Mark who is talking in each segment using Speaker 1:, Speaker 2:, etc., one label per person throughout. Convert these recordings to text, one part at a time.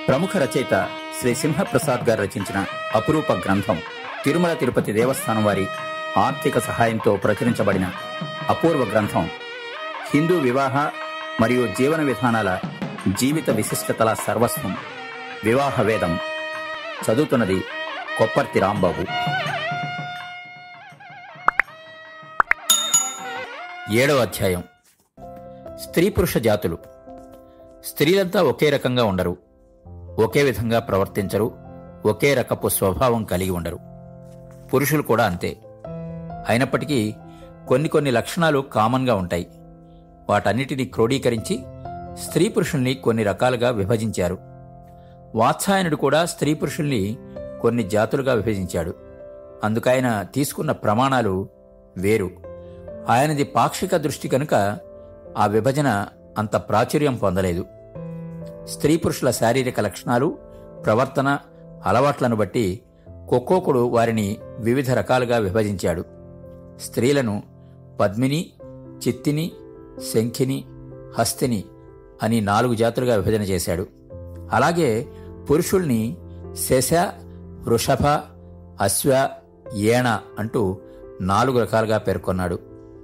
Speaker 1: ప్రముఖ రచయిత శ్రీ సింహప్రసాద్ గారు రచించిన అపురూప గ్రంథం తిరుమల తిరుపతి దేవస్థానం వారి ఆర్థిక సహాయంతో ప్రచురించబడిన అపూర్వ గ్రంథం హిందూ వివాహ మరియు జీవన విధానాల జీవిత విశిష్టతల సర్వస్వం వివాహ వేదం చదువుతున్నది కొప్పర్తి రాంబాబు ఏడవ అధ్యాయం స్త్రీ పురుష జాతులు స్త్రీలంతా ఒకే రకంగా ఉండరు ఒకే విధంగా ప్రవర్తించరు ఒకే రకపు స్వభావం కలిగి ఉండరు పురుషులు కూడా అంతే అయినప్పటికీ కొన్ని కొన్ని లక్షణాలు కామన్గా ఉంటాయి వాటన్నిటిని క్రోడీకరించి స్త్రీ పురుషుల్ని కొన్ని రకాలుగా విభజించారు వాత్సాయనుడు కూడా స్త్రీ పురుషుల్ని కొన్ని జాతులుగా విభజించాడు అందుకైన తీసుకున్న ప్రమాణాలు వేరు ఆయనది పాక్షిక దృష్టి కనుక ఆ విభజన అంత ప్రాచుర్యం పొందలేదు స్త్రీ పురుషుల శారీరక లక్షణాలు ప్రవర్తన అలవాట్లను బట్టి ఒక్కొక్కడు వారిని వివిధ రకాలుగా విభజించాడు స్త్రీలను పద్మిని చిత్తిని శంఖిని హస్తిని అని నాలుగు జాతులుగా విభజన చేశాడు అలాగే పురుషుల్ని శశ వృషభ అశ్వ ఏణ అంటూ నాలుగు రకాలుగా పేర్కొన్నాడు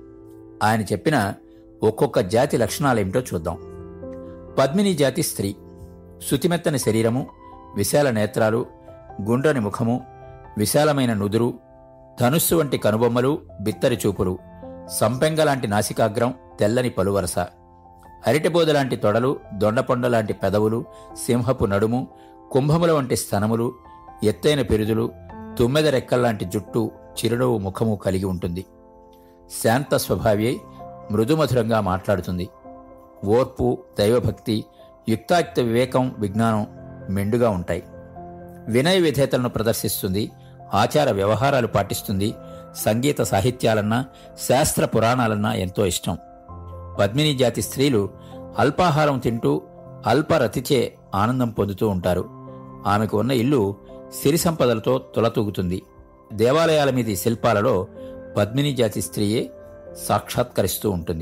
Speaker 1: ఆయన చెప్పిన ఒక్కొక్క జాతి లక్షణాలేమిటో చూద్దాం పద్మిని జాతి స్త్రీ శుతిమెత్తని శరీరము విశాల నేత్రాలు గుండ్రని ముఖము విశాలమైన నుదురు ధనుస్సు వంటి కనుబొమ్మలు బిత్తరి చూపులు సంపెంగ లాంటి నాసికాగ్రం తెల్లని పలువరస అరిటిబోద లాంటి తొడలు దొండపొండ లాంటి పెదవులు సింహపు నడుము కుంభముల వంటి స్తనములు ఎత్తైన పెరుదులు తుమ్మెద రెక్కల్లాంటి జుట్టు చిరునవ్వు ముఖము కలిగి ఉంటుంది శాంత స్వభావి మృదుమధురంగా మాట్లాడుతుంది ఓర్పు దైవభక్తి యుక్తాయుక్త వివేకం విజ్ఞానం మెండుగా ఉంటాయి వినయ విధేతలను ప్రదర్శిస్తుంది ఆచార వ్యవహారాలు పాటిస్తుంది సంగీత సాహిత్యాలన్నా శాస్త్ర పురాణాలన్నా ఎంతో ఇష్టం పద్మిని జాతి స్త్రీలు అల్పాహారం తింటూ అల్పరతిచే ఆనందం పొందుతూ ఉంటారు ఆమెకు ఉన్న ఇల్లు సిరి సంపదలతో తులతూగుతుంది దేవాలయాల మీది శిల్పాలలో పద్మిని జాతి స్త్రీయే సాక్షాత్కరిస్తూ ఉంటుంది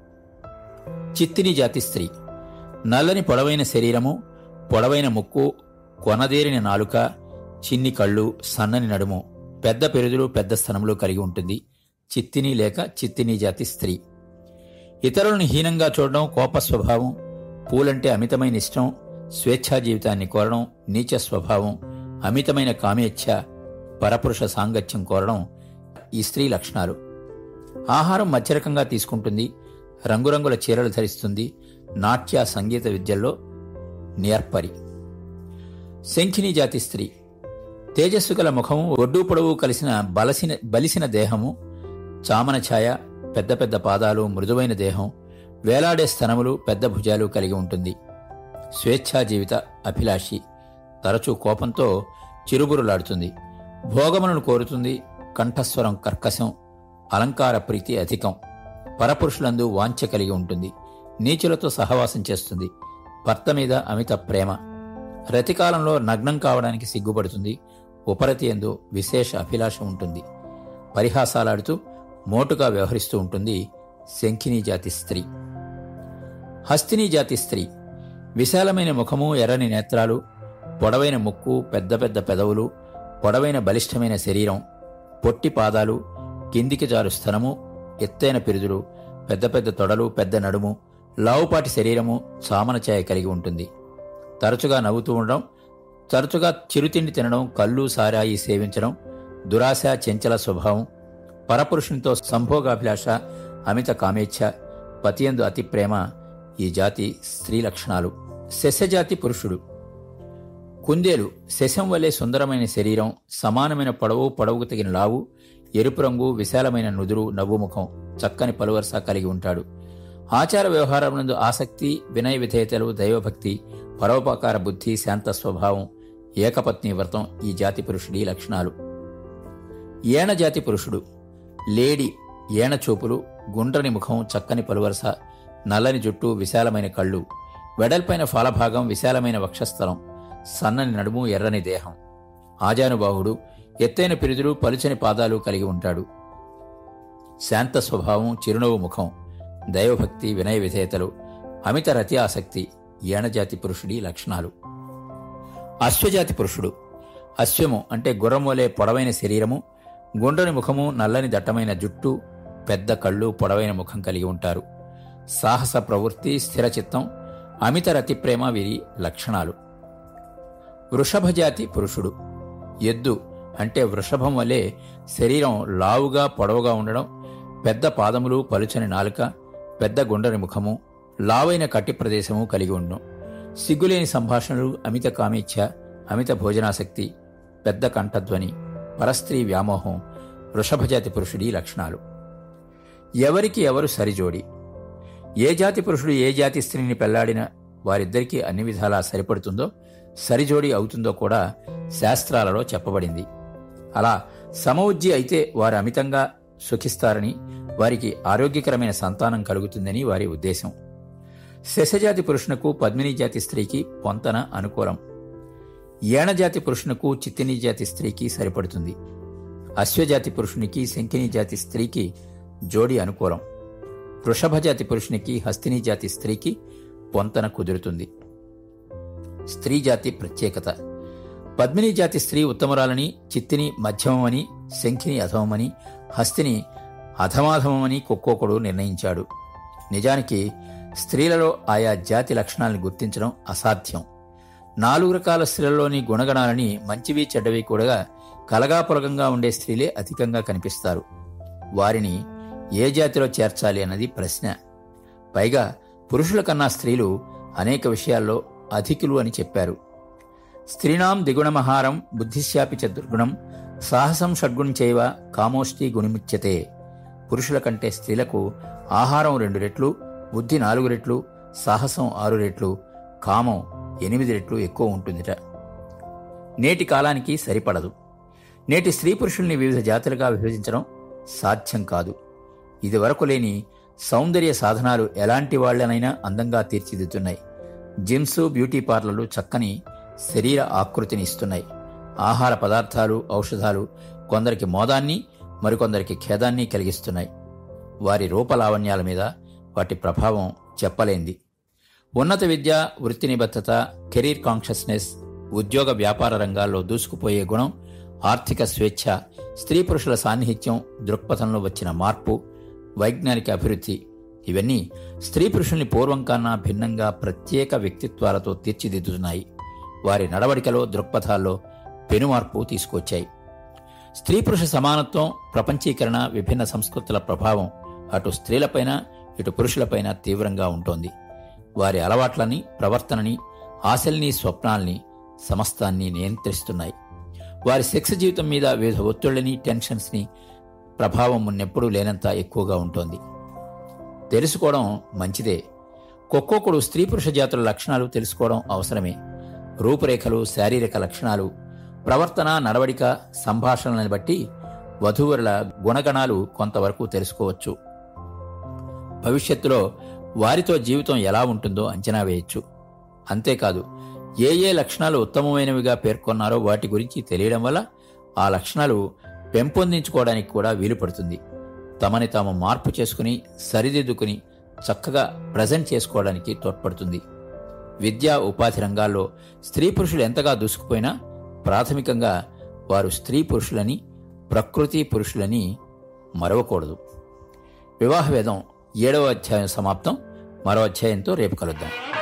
Speaker 1: చిత్తిని జాతి స్త్రీ నల్లని పొడవైన శరీరము పొడవైన ముక్కు కొనదేరిన నాలుక చిన్ని కళ్ళు సన్నని నడుము పెద్ద పెరుదులు పెద్ద స్థనములు కలిగి ఉంటుంది చిత్తిని లేక చిత్తిని జాతి స్త్రీ ఇతరులను హీనంగా చూడడం కోప స్వభావం పూలంటే అమితమైన ఇష్టం స్వేచ్ఛా జీవితాన్ని కోరడం నీచ స్వభావం అమితమైన కామేచ్ఛ పరపురుష సాంగత్యం కోరడం ఈ స్త్రీ లక్షణాలు ఆహారం మధ్యరకంగా తీసుకుంటుంది రంగురంగుల చీరలు ధరిస్తుంది నాట్య సంగీత విద్యల్లో నేర్పరి శంఖిని జాతి స్త్రీ తేజస్సు గల ముఖము ఒడ్డు పొడవు కలిసిన బలసిన బలిసిన దేహము చామన ఛాయ పెద్ద పెద్ద పాదాలు మృదువైన దేహం వేలాడే స్తనములు పెద్ద భుజాలు కలిగి ఉంటుంది స్వేచ్ఛా జీవిత అభిలాషి తరచూ కోపంతో చిరుబురులాడుతుంది భోగములను కోరుతుంది కంఠస్వరం కర్కశం అలంకార ప్రీతి అధికం పరపురుషులందు వాంఛ కలిగి ఉంటుంది నీచులతో సహవాసం చేస్తుంది భర్త మీద అమిత ప్రేమ రతికాలంలో నగ్నం కావడానికి సిగ్గుపడుతుంది ఉపరతి ఎందు విశేష అభిలాష ఉంటుంది పరిహాసాలాడుతూ మోటుగా వ్యవహరిస్తూ ఉంటుంది శంఖిని జాతి స్త్రీ హస్తిని జాతి స్త్రీ విశాలమైన ముఖము ఎర్రని నేత్రాలు పొడవైన ముక్కు పెద్ద పెద్ద పెదవులు పొడవైన బలిష్టమైన శరీరం పొట్టి పాదాలు కిందికి జారు స్థనము ఎత్తైన పిరుదులు పెద్ద పెద్ద తొడలు పెద్ద నడుము లావుపాటి శరీరము చామన ఛాయ కలిగి ఉంటుంది తరచుగా నవ్వుతూ ఉండడం తరచుగా చిరుతిండి తినడం కళ్ళు సారాయి సేవించడం దురాశ చెంచల స్వభావం పరపురుషునితో సంభోగాభిలాష అమిత కామేచ్ఛ పతియందు అతి ప్రేమ ఈ జాతి స్త్రీ లక్షణాలు శస్యజాతి పురుషుడు కుందేలు శశం వలె సుందరమైన శరీరం సమానమైన పొడవు పొడవుకు తగిన లావు ఎరుపు రంగు విశాలమైన నుదురు నవ్వుముఖం చక్కని పలువరస కలిగి ఉంటాడు ఆచార వ్యవహారమునందు ఆసక్తి వినయ విధేయతలు దైవభక్తి పరోపకార బుద్ధి శాంత స్వభావం ఏకపత్ని వ్రతం ఈ జాతి పురుషుడి లక్షణాలు ఏణ జాతి పురుషుడు లేడి ఏణ చూపులు గుండ్రని ముఖం చక్కని పలువరస నల్లని జుట్టు విశాలమైన కళ్ళు వెడల్పైన ఫలభాగం విశాలమైన వక్షస్థలం సన్నని నడుము ఎర్రని దేహం ఆజానుబాహుడు ఎత్తైన పిరుదులు పలుచని పాదాలు కలిగి ఉంటాడు శాంత స్వభావం చిరునవ్వు ముఖం దైవభక్తి వినయ విధేయతలు అమిత రతి ఆసక్తి ఏణజాతి పురుషుడి లక్షణాలు అశ్వజాతి పురుషుడు అశ్వము అంటే గుర్రమోలే పొడవైన శరీరము గుండ్రని ముఖము నల్లని దట్టమైన జుట్టు పెద్ద కళ్ళు పొడవైన ముఖం కలిగి ఉంటారు సాహస ప్రవృత్తి స్థిరచిత్తం అమిత రతి ప్రేమ వీరి లక్షణాలు వృషభజాతి పురుషుడు ఎద్దు అంటే వృషభం వలె శరీరం లావుగా పొడవుగా ఉండడం పెద్ద పాదములు పలుచని నాలుక పెద్ద గుండని ముఖము లావైన కట్టి ప్రదేశము కలిగి ఉండడం సిగ్గులేని సంభాషణలు అమిత కామేచ్ఛ అమిత భోజనాసక్తి పెద్ద కంఠధ్వని పరస్త్రీ వ్యామోహం వృషభజాతి పురుషుడి లక్షణాలు ఎవరికి ఎవరు సరిజోడి ఏ జాతి పురుషుడు ఏ జాతి స్త్రీని పెళ్లాడిన వారిద్దరికీ అన్ని విధాలా సరిపడుతుందో సరిజోడి అవుతుందో కూడా శాస్త్రాలలో చెప్పబడింది అలా సమవుజ్జి అయితే వారు అమితంగా సుఖిస్తారని వారికి ఆరోగ్యకరమైన సంతానం కలుగుతుందని వారి ఉద్దేశం శశజాతి పురుషునకు పద్మిని జాతి స్త్రీకి పొంతన అనుకూలం ఏణజాతి పురుషునకు చిత్తిని జాతి స్త్రీకి సరిపడుతుంది అశ్వజాతి పురుషునికి శంకిని జాతి స్త్రీకి జోడి అనుకూలం వృషభజాతి పురుషునికి హస్తిని జాతి స్త్రీకి పొంతన కుదురుతుంది స్త్రీ జాతి ప్రత్యేకత పద్మిని జాతి స్త్రీ ఉత్తమరాలని చిత్తిని మధ్యమమని శంఖిని అధమమని హస్తిని అధమాధమమని కొక్కోకుడు నిర్ణయించాడు నిజానికి స్త్రీలలో ఆయా జాతి లక్షణాలను గుర్తించడం అసాధ్యం నాలుగు రకాల స్త్రీలలోని గుణగణాలని మంచివి చెడ్డవి కూడా కలగాపులగంగా ఉండే స్త్రీలే అధికంగా కనిపిస్తారు వారిని ఏ జాతిలో చేర్చాలి అన్నది ప్రశ్న పైగా పురుషుల కన్నా స్త్రీలు అనేక విషయాల్లో అధికులు అని చెప్పారు స్త్రీణాం దిగుణమహారం బుద్ధిశాపి చ దుర్గుణం సాహసం షడ్గుణం చేయవ కామోష్టి గుణిముచ్యతే పురుషుల కంటే స్త్రీలకు ఆహారం రెండు రెట్లు బుద్ధి నాలుగు రెట్లు సాహసం ఆరు రెట్లు కామం ఎనిమిది రెట్లు ఎక్కువ ఉంటుందిట నేటి కాలానికి సరిపడదు నేటి స్త్రీ పురుషుల్ని వివిధ జాతులుగా విభజించడం సాధ్యం కాదు ఇదివరకు లేని సౌందర్య సాధనాలు ఎలాంటి వాళ్లనైనా అందంగా తీర్చిదిద్దుతున్నాయి జిమ్స్ బ్యూటీ పార్లర్లు చక్కని శరీర ఆకృతిని ఇస్తున్నాయి ఆహార పదార్థాలు ఔషధాలు కొందరికి మోదాన్ని మరికొందరికి ఖేదాన్ని కలిగిస్తున్నాయి వారి రూపలావణ్యాల మీద వాటి ప్రభావం చెప్పలేంది ఉన్నత విద్య వృత్తి నిబద్ధత కెరీర్ కాన్షియస్నెస్ ఉద్యోగ వ్యాపార రంగాల్లో దూసుకుపోయే గుణం ఆర్థిక స్వేచ్ఛ స్త్రీ పురుషుల సాన్నిహిత్యం దృక్పథంలో వచ్చిన మార్పు వైజ్ఞానిక అభివృద్ధి ఇవన్నీ స్త్రీ పురుషుల్ని పూర్వం కన్నా భిన్నంగా ప్రత్యేక వ్యక్తిత్వాలతో తీర్చిదిద్దుతున్నాయి వారి నడవడికలో దృక్పథాల్లో పెనుమార్పు తీసుకొచ్చాయి స్త్రీ పురుష సమానత్వం ప్రపంచీకరణ విభిన్న సంస్కృతుల ప్రభావం అటు స్త్రీలపైన ఇటు పురుషులపైన తీవ్రంగా ఉంటోంది వారి అలవాట్లని ప్రవర్తనని ఆశల్ని స్వప్నాల్ని సమస్తాన్ని నియంత్రిస్తున్నాయి వారి సెక్స్ జీవితం మీద వివిధ ఒత్తిళ్లని టెన్షన్స్ని ప్రభావం మున్నెప్పుడూ లేనంత ఎక్కువగా ఉంటోంది తెలుసుకోవడం మంచిదే ఒక్కొక్కడు స్త్రీ పురుష జాతుల లక్షణాలు తెలుసుకోవడం అవసరమే రూపురేఖలు శారీరక లక్షణాలు ప్రవర్తన నడవడిక సంభాషణలను బట్టి వధూవరుల గుణగణాలు కొంతవరకు తెలుసుకోవచ్చు భవిష్యత్తులో వారితో జీవితం ఎలా ఉంటుందో అంచనా వేయచ్చు అంతేకాదు ఏ ఏ లక్షణాలు ఉత్తమమైనవిగా పేర్కొన్నారో వాటి గురించి తెలియడం వల్ల ఆ లక్షణాలు పెంపొందించుకోవడానికి కూడా వీలు పడుతుంది తమని తాము మార్పు చేసుకుని సరిదిద్దుకుని చక్కగా ప్రజెంట్ చేసుకోవడానికి తోడ్పడుతుంది విద్యా ఉపాధి రంగాల్లో స్త్రీ పురుషులు ఎంతగా దూసుకుపోయినా ప్రాథమికంగా వారు స్త్రీ పురుషులని ప్రకృతి పురుషులని మరవకూడదు వివాహ వేదం ఏడవ అధ్యాయం సమాప్తం మరో అధ్యాయంతో రేపు కలుద్దాం